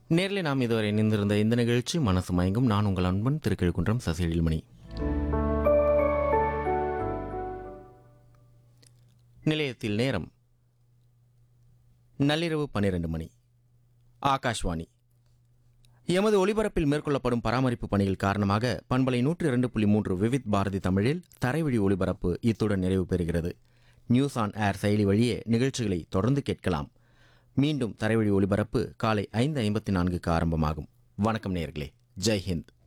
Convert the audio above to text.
நேரில் நாம் இதுவரை இணைந்திருந்த இந்த நிகழ்ச்சி மனசு மயங்கும் நான் உங்கள் அன்பன் திருக்கிழுக்குன்றம் சசிஎழில்மணி நிலையத்தில் நேரம் நள்ளிரவு பன்னிரண்டு மணி ஆகாஷ்வாணி எமது ஒலிபரப்பில் மேற்கொள்ளப்படும் பராமரிப்பு பணிகள் காரணமாக பண்பலை நூற்றி இரண்டு புள்ளி மூன்று விவித் பாரதி தமிழில் தரைவழி ஒலிபரப்பு இத்துடன் நிறைவு பெறுகிறது நியூஸ் ஆன் ஏர் செயலி வழியே நிகழ்ச்சிகளை தொடர்ந்து கேட்கலாம் மீண்டும் தரைவழி ஒலிபரப்பு காலை ஐந்து ஐம்பத்தி நான்குக்கு ஆரம்பமாகும் வணக்கம் நேயர்களே ஜெய் ஹிந்த்